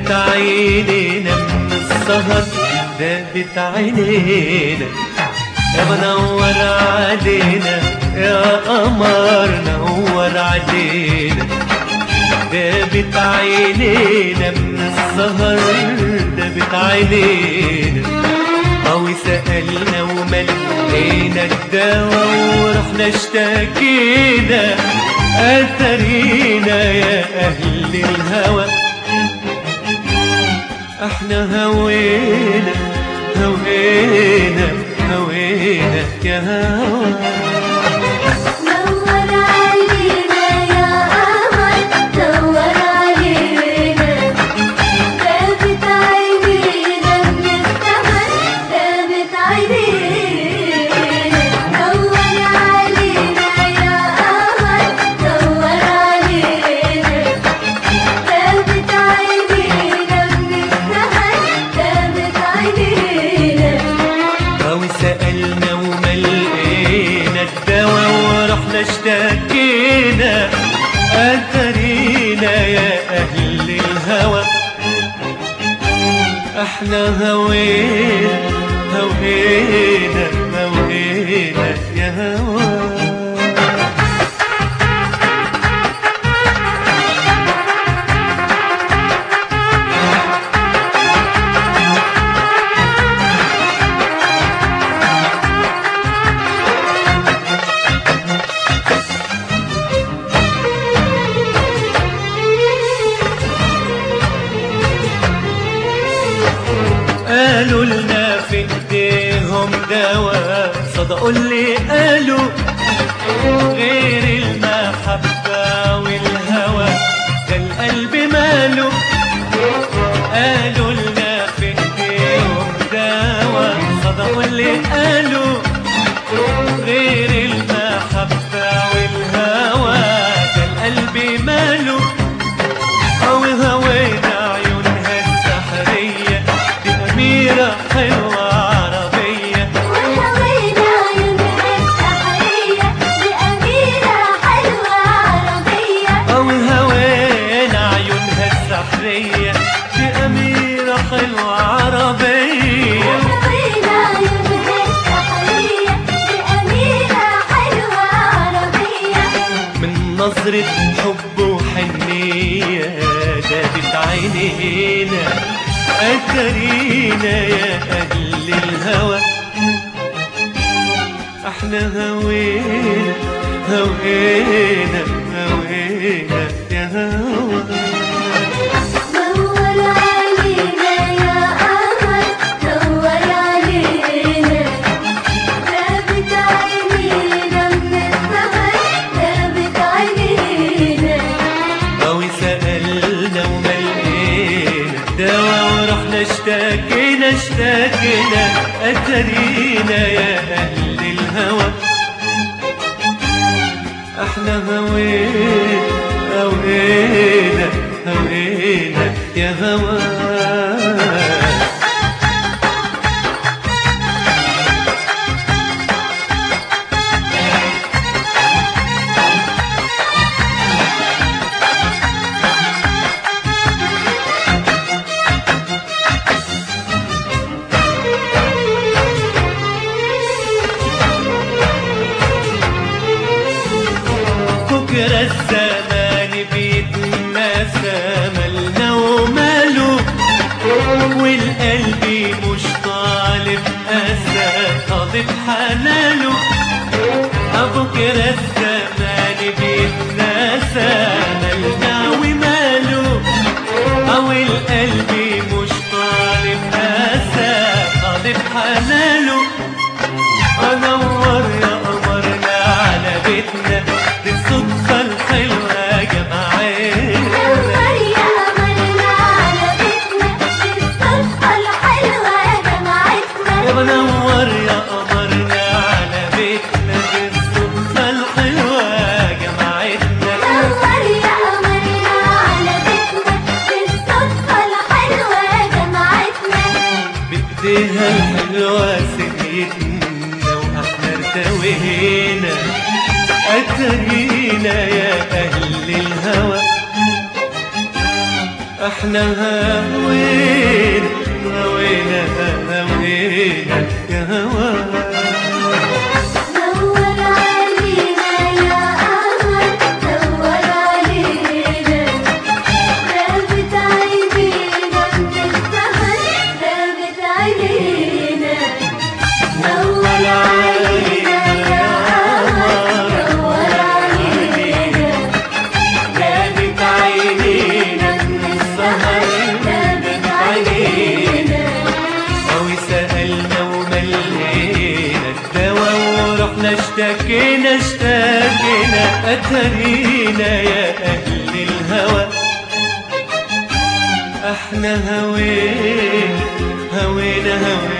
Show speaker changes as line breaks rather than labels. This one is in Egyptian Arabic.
دابت عينينا من السهر دابت عينينا يا منور علينا يا قمر نور علينا دابت عينينا من السهر دابت عينينا أو سألنا وما لقينا الدواء ورحنا اشتكينا أثرينا يا أهل الهوى احنا هوينا هوينا هوينا يا هوى
نور علينا يا قمر نور علينا دابت عينينا من السهر دابت عينينا نور علينا يا قمر نور علينا دابت عينينا من السهر دابت عينينا
أو سألنا وما لقينا الدواء ورحنا اشتكينا أثرينا يا أهل الهوى احنا هوينا هوينا هوينا يا هوى قالوا لنا في ايديهم دواء صدقوا اللي قالوا غير المحبة والهوى ده القلب ماله قالوا لنا في ايديهم دواء صدقوا اللي قالوا غير المحبة والهوى ده القلب ماله أو هوينا عيونها السحرية دي أميرة حلوة عربية
وهوينا عيونها السحرية بأميرة حلوة عربية
أو هوينا عيونها السحرية دي أميرة حلوة عربية
وهوينا عيونها السحرية بأميرة حلوة عربية
من نظرة حب وحنية دابت عينينا أثرينا يا أهل الهوى احنا هوينا هوينا هوينا يا هوى
نور علينا يا قمر نور علينا دابت عينينا من السهر دابت عينينا
أو سألنا وما لقينا دواء ورحنا اشتكينا اشتكينا أترينا يا أهل الهوى احنا هوينا هوينا هوينا يا هوى بكرة الزمان بيتناسى مالنا وماله والقلب مش طالب أسى طالب حلاله بكرة الزمان بيتناسى مالنا وماله أو القلب مش طالب أسى طالب حلاله أنور يا قمرنا على بيتنا دي الصدفة الحلوة جمعتنا
نور يا قمرنا على بيتنا الصدفة الحلوة جمعتنا
يا منور يا قمرنا على بيتنا دي الصدفة الحلوة جمعتنا
نور يا قمرنا على بيتنا الصدفة الحلوة
احنا هوينا هوينا هوينا يا هوا
نور علينا يا قمر نور علينا غابت عينينا من السهر غابت عينينا نور علينا يا قمر نور علينا
غابت عينينا من السهر
غابت عينينا
أو سألنا وملينا الدوا ورحنا اشتكينا اشتكينا أترينا يا أهل الهوى احنا هوينا هوينا هوينا